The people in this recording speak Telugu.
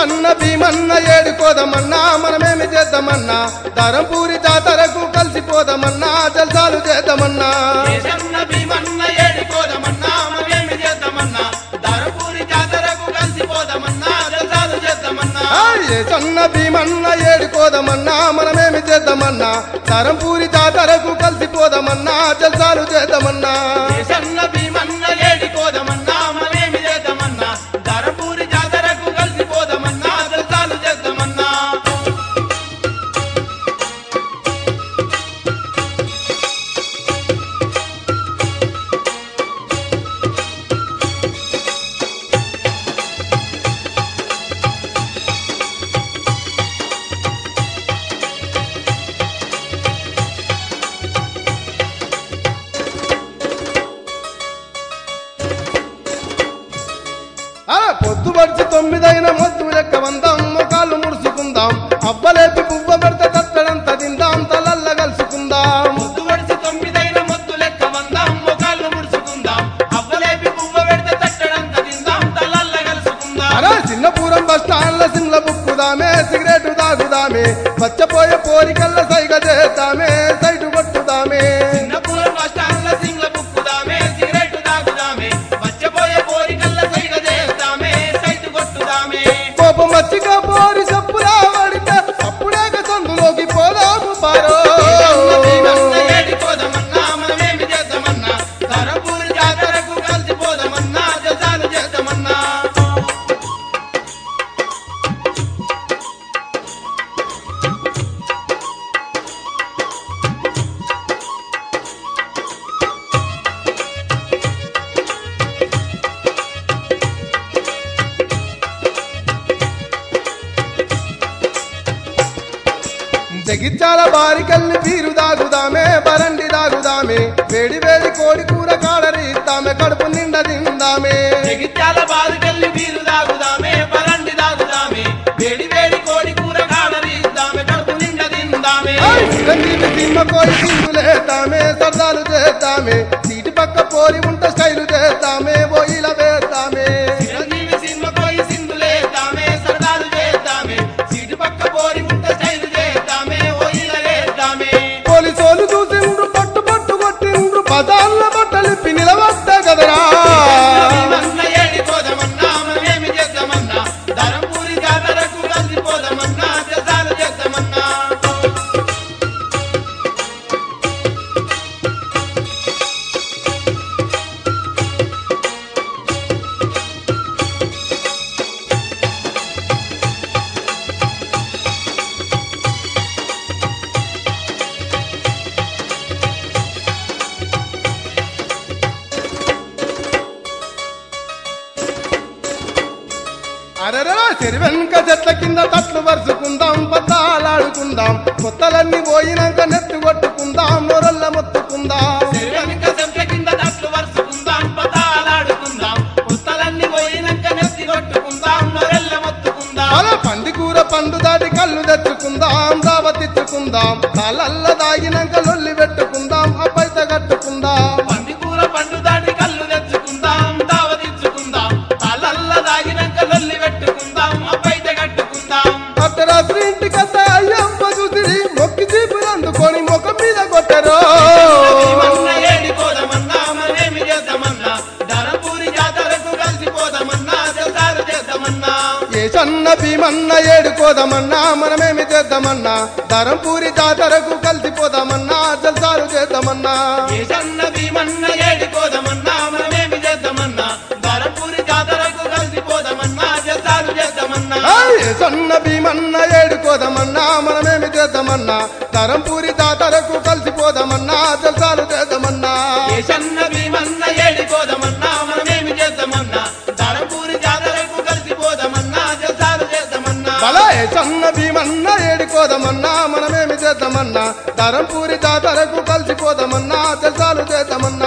సన్న భీమన్న ఏడుకోదమన్నా మనమేమి చేద్దామన్నా ధరంపూరి జాతరకు కలిసిపోదామన్నా జల్సాలు చేద్దామన్నా దేశన్న భీమన్న ఏడుకోదమన్నా మనమేమి చేద్దామన్నా ధరపూరి జాతరకు కలిసిపోదామన్నా జల్సాలు చేద్దామన్నా ఆ, ఏ సన్న భీమన్న ఏడుకోదమన్నా మనమేమి చేద్దామన్నా ధరంపూరి జాతరకు కలిసిపోదామన్నా జల్సాలు చేద్దామన్నా దేశన్న భీమన్న ఏడుకోదమన్నా మనమేమి చేద్దామన్నా ధరపూరి జాతరకు కలిసిపోదామన్నా జల్సాలు చేద్దామన్నా ఆ, పొద్దు పడిచి తొమ్మిదైన మొద్దు లెక్క వందాం మొకాలు ముడుచుకుందాం అవ్వలేపి పువ్వ పెడితే తట్టడంత తిందాం తలల్ల కలుసుకుందాం ముద్దు వడిసి తొమ్మిదైన మొద్దు లెక్క వందాం మొగాళ్ళు ముడుచుకుందాం అవ్వలేపి పువ్వ పెడితే తట్టడంత తిందాం తలల్ల కలుసుకుందాం అరే చిన్నపురం బస్ స్టాండ్ల సిమ్ల బుక్కుదామే సిగరెట్ తాగుదామే పచ్చపోయే పోరికల్ల సైగ చేద్దామే సైటు కొట్టుదామే చిన్నపూరం బస్టాండ్ల సింగ్ల బుక్కుదామే సిగరెట్ తాగుదామే మర్చిపోయే కోరికల్ల సైగ చేస్తామే సైట్ కొట్టుదామే కోపం మచ్చిగా పోరి చెప్పులా పడితే అప్పుడే సందులోకి పోదాము పారో భీమన్న ఏడిపోదామన్నా మనమేమి చేద్దామన్నా ధరపూరి జాతరకు కలిసిపోదామన్నా జసాలు చేద్దామన్నా జగిత్యాల బారికల్ని పీరు దాగుదామే బరండి దాగుదామే వేడి వేడి కోడి కూర కాడరిద్దామే కడుపు నిండా తిందామే జగిత్యాల బాదుకెళ్ళి బీరు తాగుదామే పరండి తాగుదామే వేడి వేడి కోడి కూర కాడరిద్దామే కడుపు నిండా తిందామే చిరంజీవి సినిమ కోరి సింగులేద్దామే సరదాలు చేద్దామే సీటు పక్క పోరి ఉంట స్టైలు చేద్దామే బోయిల వేద్దామే చిరంజీవి సినిమా పోయి సింధులేద్దామే సరదాలు చేద్దామే సీటు పక్క పోరి ఉంట స్టైల్ చేద్దామే ఓయిల వేద్దామే పోలీసోలు చూసిండ్రు పట్టు పట్టు కొట్టిండ్రు పదాల బట్టలిప్పి నిలవద్ద కదరా భీమన్న ఏడిపోదామన్నా మనమేమి చేద్దామన్నా ధరంపూరి జాతరకు కలిసిపోదామన్నా జసాలు చేద్దామన్నా అరరా చెరి వెనుక చెట్ల కింద తట్లు వరుసుకుందాం పద్దాలాడుకుందాం కొత్తలన్నీ పోయినాక నెత్తి కొట్టుకుందాం నొరల్ల మొత్తుకుందాం చెరువెనుక చెంచ కింద తట్లు వరుసుకుందాం పతాలాడుకుందాం పుస్తలన్నీ పోయినాక నెత్తి కొట్టుకుందాం నొరెల్ల మొత్తుకుందాం మన పంది కూర పండు దాటి కళ్ళు తెచ్చుకుందాం దావతిచ్చుకుందాం తలల్ల దాగినాక లొల్లి పెట్టుకుందాం అప్పైత కట్టుకుందాం పంది కూర పండు దాటి కళ్ళు తెచ్చుకుందాం దావతిచ్చుకుందాం తలల్ల దాగినాక లొల్లి పెట్టుకుందాం అప్పైతే కట్టుకుందాం అర్ధరాత్రి ఇంటికత్త అయ్యమ్మ చూసిరి మొక్కి చీపులు అందుకొని ముఖం మీద కొట్టరు భీమన్న ఏడిపోదామన్నా మనమేమి చేద్దామన్నా ధరపూరి జాతరకు కలిసిపోదామన్నా జల్సాలు చేద్దామన్నా ఏ సన్న భీమన్న ఏడుకోదామన్నా మనమేమి చేద్దామన్నా ధరంపూరి జాతరకు కలిసిపోదామన్నా జల్సాలు చేద్దామన్నా ఏసన్న భీమన్న ఏడిపోదామన్నా మనమేమి చేద్దామన్నా ధరపూరి జాతరకు కలిసిపోదామన్నా జల్సాలు చేద్దామన్నా ఏ సన్న భీమన్న ఏడుకోదామన్నా మనమేమి చేద్దామన్నా ధరంపూరి జాతరకు కలిసిపోదామన్నా జల్సాలు చేద్దామన్నా ఏసన్న భీమన్న ఏడిపోదామన్నా మనమేమి చేద్దామన్నా ధరపూరి జాతరకు కలిసిపోదామన్నా జల్సాలు చేద్దామన్నా బలా ఏ సన్న భీమన్న ఏడుకోదామన్నా మనమేమి చేద్దామన్నా ధరంపూరి జాతరకు కలిసిపోదామన్నా జల్సాలు చేద్దామన్నా